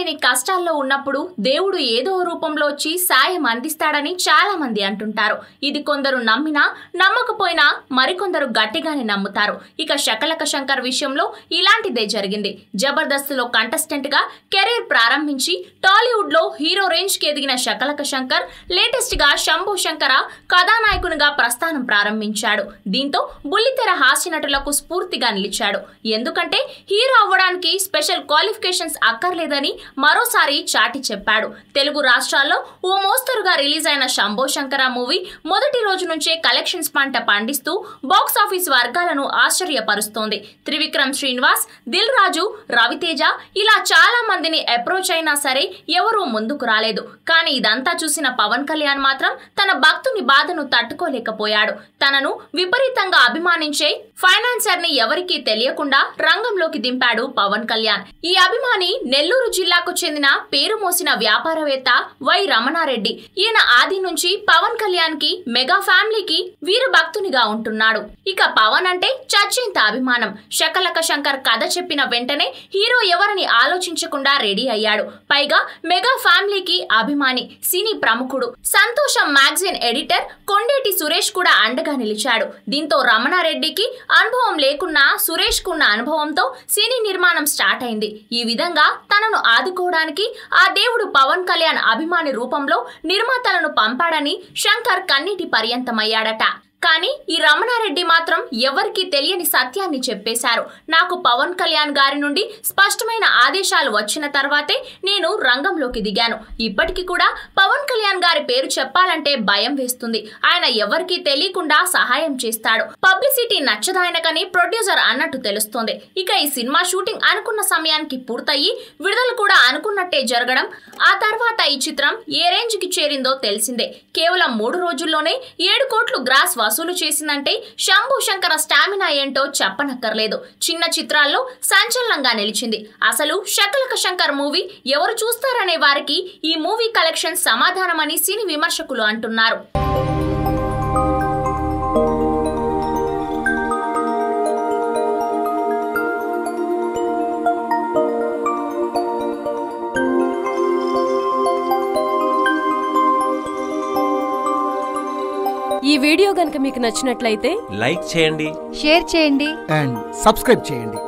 లేని కష్టాల్లో ఉన్నప్పుడు దేవుడు ఏదో రూపంలో వచ్చి సాయం అందిస్తాడని చాలా మంది అంటుంటారు ఇది కొందరు నమ్మినా నమ్మకపోయినా మరికొందరు గట్టిగానే నమ్ముతారు ఇక శకలక శంకర్ విషయంలో ఇలాంటిదే జరిగింది జబర్దస్త్లో కంటెస్టెంట్ గా కెరీర్ ప్రారంభించి టాలీవుడ్ లో హీరో రేంజ్ కి ఎదిగిన శకలక శంకర్ లేటెస్ట్ గా శంభు శంకర కథానాయకునిగా ప్రస్థానం ప్రారంభించాడు దీంతో బుల్లితెర హాస్య నటులకు స్ఫూర్తిగా నిలిచాడు ఎందుకంటే హీరో అవ్వడానికి స్పెషల్ క్వాలిఫికేషన్స్ అక్కర్లేదని మరోసారి చాటి చెప్పాడు తెలుగు రాష్ట్రాల్లో ఓ మోస్తరుగా రిలీజ్ అయిన శంభో శంకర మూవీ మొదటి రోజు నుంచే కలెక్షన్స్ పంట పండిస్తూ బాక్స్ ఆఫీస్ వర్గాలను ఆశ్చర్యపరుస్తోంది త్రివిక్రమ్ శ్రీనివాస్ దిల్ రాజు రవితేజ ఇలా చాలా మందిని అప్రోచ్ అయినా సరే ఎవరూ ముందుకు రాలేదు కానీ ఇదంతా చూసిన పవన్ కళ్యాణ్ మాత్రం తన భక్తుని బాధను తట్టుకోలేకపోయాడు తనను విపరీతంగా అభిమానించే ఫైనాన్సర్ ని ఎవరికీ తెలియకుండా రంగంలోకి దింపాడు పవన్ కళ్యాణ్ ఈ అభిమాని నెల్లూరు జిల్లాకు చెందిన పేరు మోసిన వ్యాపారవేత్త వై రమణారెడ్డి ఈయన ఆది నుంచి పవన్ కళ్యాణ్ కి మెగా ఫ్యామిలీకి వీరు భక్తునిగా ఉంటున్నాడు ఇక పవన్ అంటే చచ్చేంత అభిమానం శకలక శంకర్ కథ చెప్పిన వెంటనే హీరో ఎవరిని ఆలోచించకుండా రెడీ అయ్యాడు పైగా మెగా ఫ్యామిలీకి అభిమాని సినీ ప్రముఖుడు సంతోషం మ్యాగజైన్ ఎడిటర్ కొండేటి సురేష్ కూడా అండగా నిలిచాడు దీంతో రమణారెడ్డికి అనుభవం లేకున్నా సురేష్ కున్న అనుభవంతో సినీ నిర్మాణం స్టార్ట్ అయింది ఈ విధంగా తనను ఆదుకోవడానికి ఆ దేవుడు పవన్ కళ్యాణ్ అభిమాని రూపంలో నిర్మాతలను పంపాడని శంకర్ కన్నీటి పర్యంతమయ్యాడట కానీ ఈ రమణారెడ్డి మాత్రం ఎవరికీ తెలియని సత్యాన్ని చెప్పేశారు నాకు పవన్ కళ్యాణ్ గారి నుండి స్పష్టమైన ఆదేశాలు వచ్చిన తర్వాతే నేను రంగంలోకి దిగాను ఇప్పటికీ కూడా పవన్ కళ్యాణ్ గారి పేరు చెప్పాలంటే భయం వేస్తుంది ఆయన ఎవరికీ తెలియకుండా సహాయం చేస్తాడు పబ్లిసిటీ నచ్చదాయనకని ప్రొడ్యూసర్ అన్నట్టు తెలుస్తోంది ఇక ఈ సినిమా షూటింగ్ అనుకున్న సమయానికి పూర్తయి విడుదల కూడా అనుకున్నట్టే జరగడం ఆ తర్వాత ఈ చిత్రం ఏ రేంజ్ కి చేరిందో తెలిసిందే కేవలం మూడు రోజుల్లోనే ఏడు కోట్లు గ్రాస్ వసూలు చేసిందంటే శంభు శంకర స్టామినా ఏంటో చెప్పనక్కర్లేదు చిన్న చిత్రాల్లో సంచలనంగా నిలిచింది అసలు శకలక శంకర్ మూవీ ఎవరు చూస్తారనే వారికి ఈ మూవీ కలెక్షన్ సమాధానమని సినీ విమర్శకులు అంటున్నారు ఈ వీడియో గనుక మీకు నచ్చినట్లయితే లైక్ చేయండి షేర్ చేయండి అండ్ సబ్స్క్రైబ్ చేయండి